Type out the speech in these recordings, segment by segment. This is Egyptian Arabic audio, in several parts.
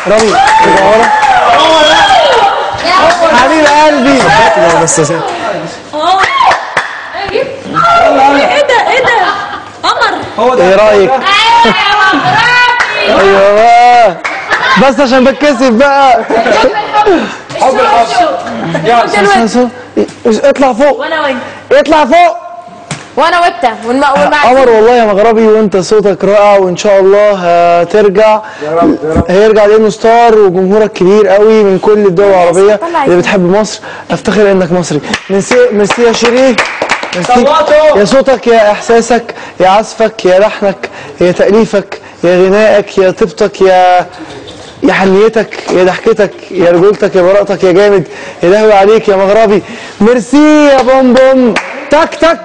رامي ارجع ورا حبيب قلبي لا بس يا ساتر. ايه ده ايه ده قمر ايه رايك ايوه بقى. بس عشان بتكسف بقى حب الحب يلا استنى، استنى. اطلع فوق وانا وانت اطلع فوق وانا وانت والم... والمع... قمر والله يا مغربي وانت صوتك رائع وان شاء الله هترجع هيرجع لانه ستار وجمهورك كبير قوي من كل الدول العربيه اللي بتحب مصر افتخر انك مصري ميرسي ميرسي يا شيرين ميرسي صوته. يا صوتك يا احساسك يا عزفك يا لحنك يا تاليفك يا غنائك يا طيبتك يا يا حنيتك يا ضحكتك يا رجولتك يا براءتك يا جامد يا لهوي عليك يا مغربي ميرسي يا بوم بوم تك تك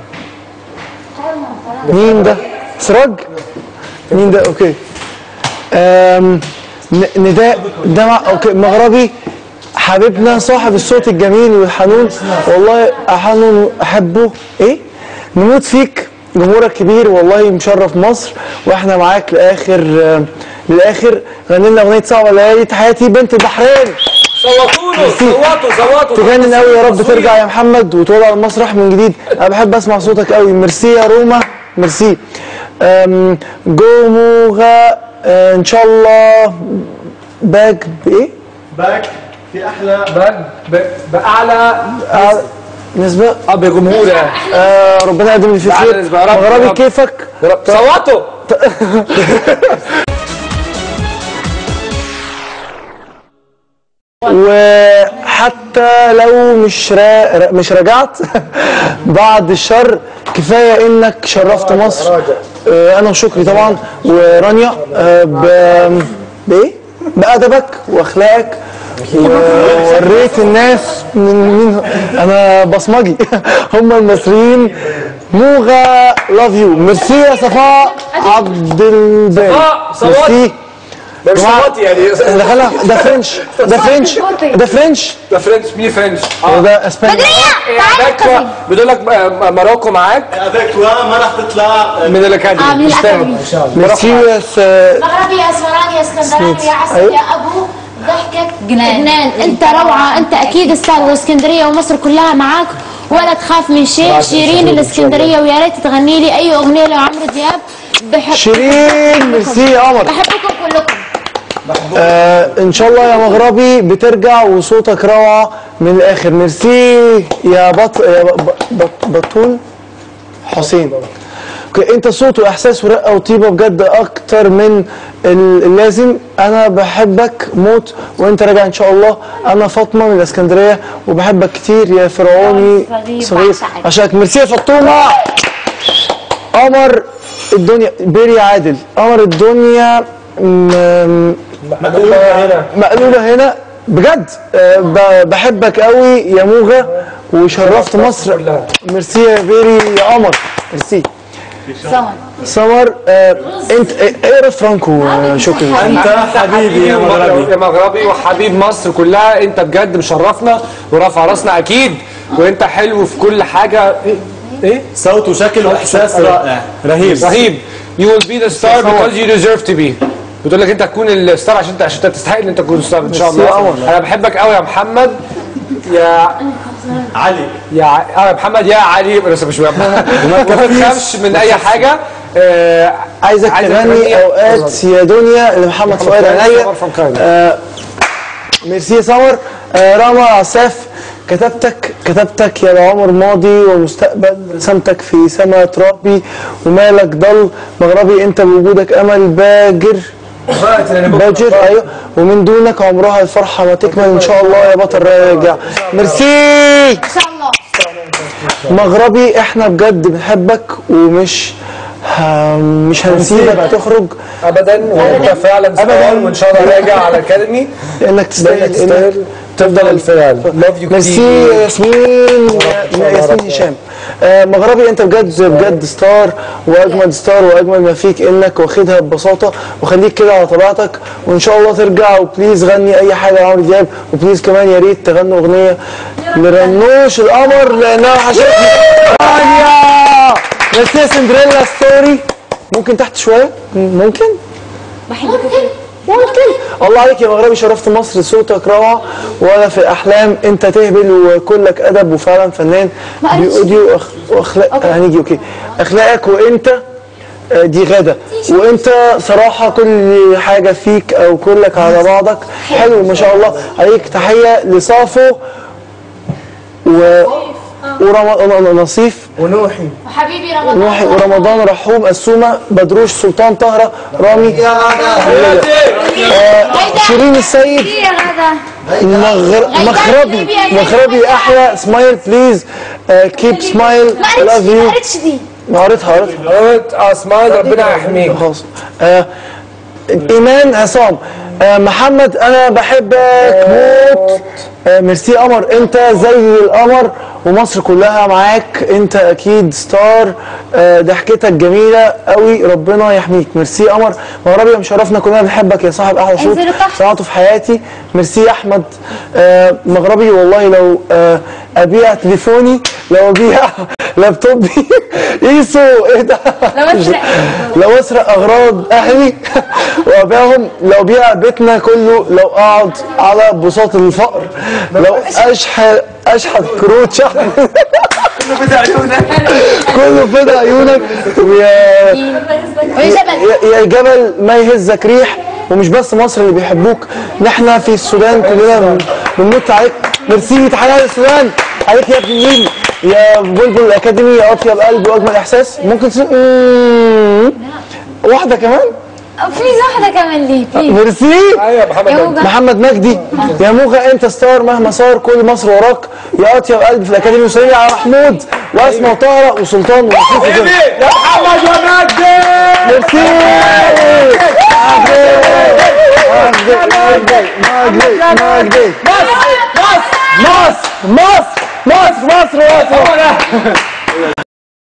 مين ده؟ سراج؟ مين ده؟ اوكي. أم ن- نداء ده مع اوكي مغربي حبيبنا صاحب الصوت الجميل والحنون والله حنون احبه ايه؟ نموت فيك جمهورك كبير والله مشرف مصر واحنا معاك لاخر آم، للاخر غني لنا اغنيه صعبه ليالي تحياتي بنت البحرين صوتوا له صوتوا صوتوا تجنن قوي يا رب ترجع يا محمد وتقعد على المسرح من جديد انا بحب اسمع صوتك قوي ميرسي يا روما ميرسي أم، جوموغا أه، ان شاء الله باك بايه؟ باك في احلى ب- ب- باعلى أه، نسبة اه بجمهور يعني أه ربنا يقدم لي في تعالى خير نسبة، يا رب، يا مغربي رب. كيفك صوتوا وحتى لو مش را... مش رجعت بعد الشر كفايه انك شرفت مصر آه، انا وشكري طبعا ورانيا آه، ب... بايه؟ بادبك واخلاقك ووريت الناس من مين انا بصمجي هم المصريين موغا لاف يو ميرسي يا صفاء عبد الباري صفاء، صوت. ميرسي ده مش جماعة، صوتي يعني ده خلا ده فرنش ده فرنش ده فرنش ده فرنش مين فرنش وده اسباني باك بيقول لك م- ماروكو معاك افيك توا ما راح تطلع من الاكاديمي آه، من مش فاهم. الأكاديمي. ميرسي يا س- مغربي يا اسمراني يا اسكندراني يا عسل أيوة. يا ابو ضحكك جنان جنان انت روعه انت اكيد ستار واسكندريه ومصر كلها معاك ولا تخاف من شيء شيرين الاسكندريه ويا ريت تغني لي اي اغنيه لعمرو دياب بحب شيرين ميرسي يا قمر بحبكم كلكم آه ان شاء الله يا مغربي بترجع وصوتك روعه من الاخر ميرسي يا بط يا ب- بط بطول حسين اوكي انت صوت واحساس ورقه وطيبه بجد اكتر من ال- اللازم انا بحبك موت وانت راجع ان شاء الله انا فاطمه من الاسكندريه وبحبك كتير يا فرعوني صغير، صغير بعشقك. عشانك ميرسي يا فطومه قمر الدنيا بيري عادل قمر الدنيا م- مقلوبة هنا بجد آه، ب- بحبك قوي يا موغا وشرفت مصر ميرسي يا بيري يا قمر ميرسي سمر سمر آه، انت اقرا فرانكو آه، شكرا انت حبيبي يا مغربي يا مغربي وحبيب مصر كلها انت بجد مشرفنا ورافع راسنا اكيد وانت حلو في كل حاجه ايه ايه صوت وشكل واحساس رائع رهيب رهيب you will be the star because you deserve to be بتقول لك انت تكون الستار عشان انت عشان انت تستحق ان انت تكون ستار ان شاء ميرسي يا الله قمر. انا بحبك قوي يا محمد يا علي يا ع- اه يا محمد يا علي بس مش يا محمد ما تخافش من اي حاجه آه، عايزك تغني اوقات يا دنيا لمحمد فؤاد عينيا سمر from Canada. آه، ميرسي يا سمر آه، راما عساف كتبتك كتبتك يا عمر ماضي ومستقبل رسمتك في سما ترابي ومالك ضل مغربي انت بوجودك امل باجر باجر ايوه ومن دونك عمرها الفرحه ما تكمل ان شاء الله يا بطل راجع ميرسي ان شاء الله مغربي احنا بجد بنحبك ومش ه- مش هنسيبك تخرج ابدا وانت فعلا ستار وان شاء الله راجع على الاكاديمي لانك تستاهل تستاهل تفضل الفعل لاف يو ميرسي يا ياسمين يا ياسمين هشام آه، مغربي انت بجد بجد ستار واجمد ستار واجمل ما فيك انك واخدها ببساطه وخليك كده على طبيعتك وان شاء الله ترجع وبليز غني اي حاجه لعمرو دياب وبليز كمان يا ريت تغنوا اغنيه لرنوش القمر لانها وحشتني رانيا ميرسي يا سندريلا ستوري ممكن تحت شويه ممكن بحبكم كلكم ممكن الله عليك يا مغربي شرفت مصر صوتك روعه ولا في الاحلام انت تهبل وكلك ادب وفعلا فنان ما قالتش. بيوديو وأخ- واخلاق هنيجي اوكي اخلاقك وانت آه، دي غدا وانت صراحه كل حاجه فيك او كلك على بعضك حلو ما شاء الله عليك تحيه لصافو و ورمضان وحبيبي رمضان نوحي ورمضان رحوم السومة بدروش سلطان طهرة رامي آه، شيرين السيد يا غدا مغر... مخربي مخربي احلى سمايل بليز كيب سمايل ما لاف قريتش ما يو قريتش دي قريتها قريتها قلت اسماء ربنا يحميك خلاص آه، ايمان عصام آه، محمد انا بحبك موت آه، ميرسي قمر انت زي القمر ومصر كلها معاك انت اكيد ستار آه، ضحكتك جميله قوي ربنا يحميك ميرسي قمر مغربي مشرفنا كلنا بنحبك يا صاحب احلى صوت انزلوا تحت. سمعته في حياتي ميرسي يا احمد آه، مغربي والله لو آه، ابيع تليفوني لو ابيع لابتوبي ايسو ايه ده لو أسرق. لو اسرق اغراض اهلي وابيعهم لو بيع بيتنا كله لو اقعد على بساط الفقر لو اشحن اشحن كروت شحن كله فدا عيونك ويا ويا جبل يا- يا جبل ما يهزك ريح ومش بس مصر اللي بيحبوك نحن في السودان كلنا بن- بنموت عليك ميرسي تحية للسودان عليك يا ابن النيل يا بلبل الاكاديمي يا اطيب قلب واجمل احساس ممكن تس... مم. واحده كمان في واحدة كمان ليه بليز ميرسي ايوه يا محمد يا مجدي. موجة محمد مجدي يا موجة انت ستار مهما صار كل مصر وراك يا اطيب قلب في الاكاديمي وسلمي على محمود واسماء وطارق وسلطان ونسيف وجنة. يا محمد ومجدي ميرسي مجدي مجدي مجدي مجدي مصر مصر مصر مصر مصر